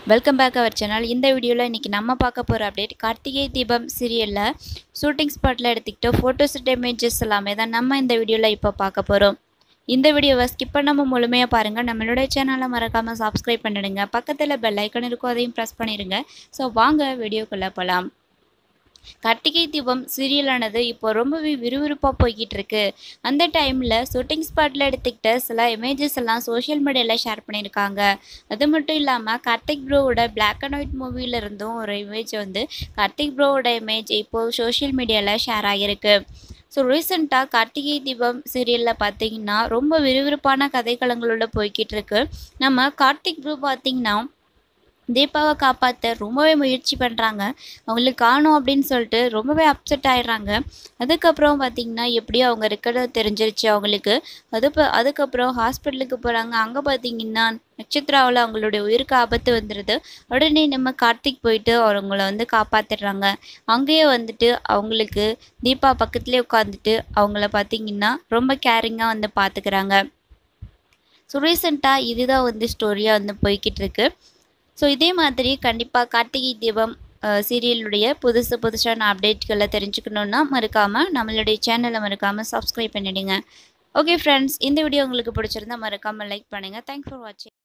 welcome back our channel இந்த வீடியோவில் இன்றைக்கி நம்ம பார்க்க போகிற அப்டேட் கார்த்திகை தீபம் சீரியலில் ஷூட்டிங் ஸ்பாட்டில் எடுத்துக்கிட்ட ஃபோட்டோஸ் இமேஜஸ் எல்லாமே தான் நம்ம இந்த வீடியோவில் இப்போ பார்க்க போகிறோம் இந்த வீடியோவை ஸ்கிப் பண்ணாமல் முழுமையாக பாருங்கள் நம்மளுடைய சேனலை மறக்காமல் சப்ஸ்கிரைப் பண்ணிடுங்க பக்கத்தில் பெல் ஐக்கன் இருக்கும் அதையும் ப்ரெஸ் பண்ணிடுங்க ஸோ வாங்க வீடியோக்குள்ளே போகலாம் கார்த்திகை தீபம் சீரியலானது இப்போ ரொம்பவே விறுவிறுப்பாக போய்கிட்டு இருக்கு அந்த டைமில் ஷூட்டிங் ஸ்பாட்டில் எடுத்துக்கிட்ட சில இமேஜஸ் எல்லாம் சோஷியல் மீடியாவில் ஷேர் பண்ணியிருக்காங்க அது மட்டும் இல்லாமல் கார்த்திக் ப்ரோவோட பிளாக் அண்ட் ஒயிட் மூவில இருந்தும் ஒரு இமேஜ் வந்து கார்த்திக் ப்ரோவோட இமேஜ் இப்போது சோஷியல் மீடியாவில் ஷேர் ஆகியிருக்கு ஸோ ரீசெண்டாக கார்த்திகை தீபம் சீரியலில் பார்த்தீங்கன்னா ரொம்ப விறுவிறுப்பான கதைக்களங்களோட போய்கிட்டு இருக்கு நம்ம கார்த்திக் ப்ரோ பார்த்தீங்கன்னா தீபாவை காப்பாற்ற ரொம்பவே முயற்சி பண்ணுறாங்க அவங்களுக்கு காணும் அப்படின்னு சொல்லிட்டு ரொம்பவே அப்செட் ஆயிடுறாங்க அதுக்கப்புறம் பார்த்திங்கன்னா எப்படியோ அவங்க இருக்கிறத தெரிஞ்சிருச்சு அவங்களுக்கு அது ப அதுக்கப்புறம் ஹாஸ்பிட்டலுக்கு போகிறாங்க அங்கே பார்த்தீங்கன்னா நட்சத்திராவில் அவங்களுடைய உயிருக்கு ஆபத்து வந்துடுது உடனே நம்ம கார்த்திக் போயிட்டு அவங்கள வந்து காப்பாற்றிடுறாங்க அங்கேயே வந்துட்டு அவங்களுக்கு தீபா பக்கத்துலேயே உட்காந்துட்டு அவங்கள பார்த்திங்கன்னா ரொம்ப கேரிங்காக வந்து பார்த்துக்கிறாங்க ஸோ ரீசெண்டாக இதுதான் வந்து ஸ்டோரியாக வந்து போய்கிட்டு இருக்கு ஸோ இதே மாதிரி கண்டிப்பாக கார்த்திகை தீபம் சீரியலுடைய புதுசு புதுசான அப்டேட்களை தெரிஞ்சுக்கணுன்னா மறக்காமல் நம்மளுடைய சேனலை மறக்காமல் சப்ஸ்கிரைப் பண்ணிடுங்க ஓகே ஃப்ரெண்ட்ஸ் இந்த வீடியோ உங்களுக்கு பிடிச்சிருந்தா மறக்காமல் லைக் பண்ணுங்கள் தேங்க்ஸ் ஃபார் வாட்சிங்